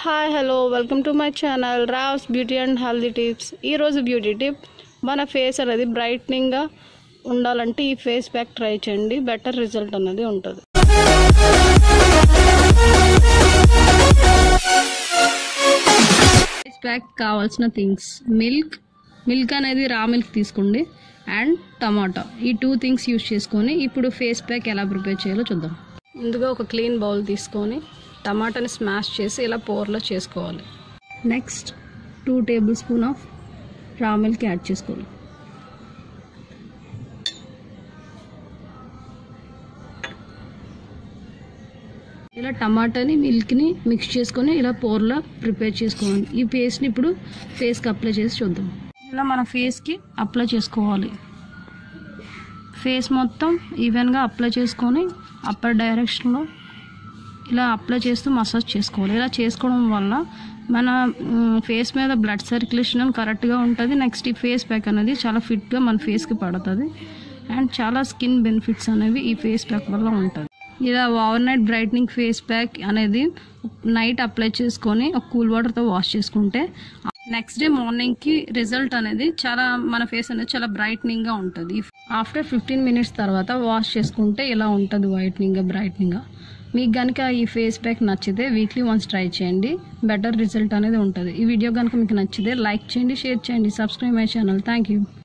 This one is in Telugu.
hi hello welcome to my channel Rao's beauty and healthy tips ఈరోజు బ్యూటీ టిప్ మన ఫేస్ అనేది బ్రైట్నింగ్గా ఉండాలంటే ఈ ఫేస్ ప్యాక్ ట్రై చేయండి బెటర్ రిజల్ట్ అనేది ఉంటుంది ఫేస్ ప్యాక్ కావాల్సిన థింగ్స్ మిల్క్ మిల్క్ అనేది రా మిల్క్ తీసుకోండి అండ్ టమాటా ఈ టూ థింగ్స్ యూస్ చేసుకొని ఇప్పుడు ఫేస్ ప్యాక్ ఎలా ప్రిపేర్ చేయాలో చూద్దాం ముందుగా ఒక క్లీన్ బౌల్ తీసుకొని టమాటాని స్మాష్ చేసి ఇలా పోర్లో చేసుకోవాలి next two tablespoon of raw milk add చేసుకోవాలి ఇలా టమాటాని మిల్క్ని మిక్స్ చేసుకొని ఇలా పోర్లా ప్రిపేర్ చేసుకోవాలి ఈ పేస్ట్ని ఇప్పుడు ఫేస్కి అప్లై చేసి చూద్దాం ఇలా మన ఫేస్కి అప్లై చేసుకోవాలి ఫేస్ మొత్తం ఈవెన్గా అప్లై చేసుకొని అప్పర్ డైరెక్షన్లో ఇలా అప్లై చేస్తూ మసాజ్ చేసుకోవాలి ఇలా చేసుకోవడం వల్ల మన ఫేస్ మీద బ్లడ్ సర్క్యులేషన్ కరెక్ట్గా ఉంటుంది నెక్స్ట్ ఈ ఫేస్ ప్యాక్ అనేది చాలా ఫిట్గా మన ఫేస్కి పడుతుంది అండ్ చాలా స్కిన్ బెనిఫిట్స్ అనేవి ఈ ఫేస్ ప్యాక్ వల్ల ఉంటుంది ఇలా overnight brightening face pack అనేది నైట్ అప్లై చేసుకొని ఒక కూల్ వాటర్తో వాష్ చేసుకుంటే నెక్స్ట్ డే మార్నింగ్కి రిజల్ట్ అనేది చాలా మన ఫేస్ అనేది చాలా బ్రైట్నింగ్గా ఉంటుంది ఆఫ్టర్ ఫిఫ్టీన్ మినిట్స్ తర్వాత వాష్ చేసుకుంటే ఇలా ఉంటుంది వైట్నింగ్గా బ్రైట్నింగ్గా మీకు కనుక ఈ ఫేస్ ప్యాక్ నచ్చితే వీక్లీ వన్స్ ట్రై చేయండి బెటర్ రిజల్ట్ అనేది ఉంటుంది ఈ వీడియో కనుక మీకు నచ్చితే లైక్ చేయండి షేర్ చేయండి subscribe my channel thank you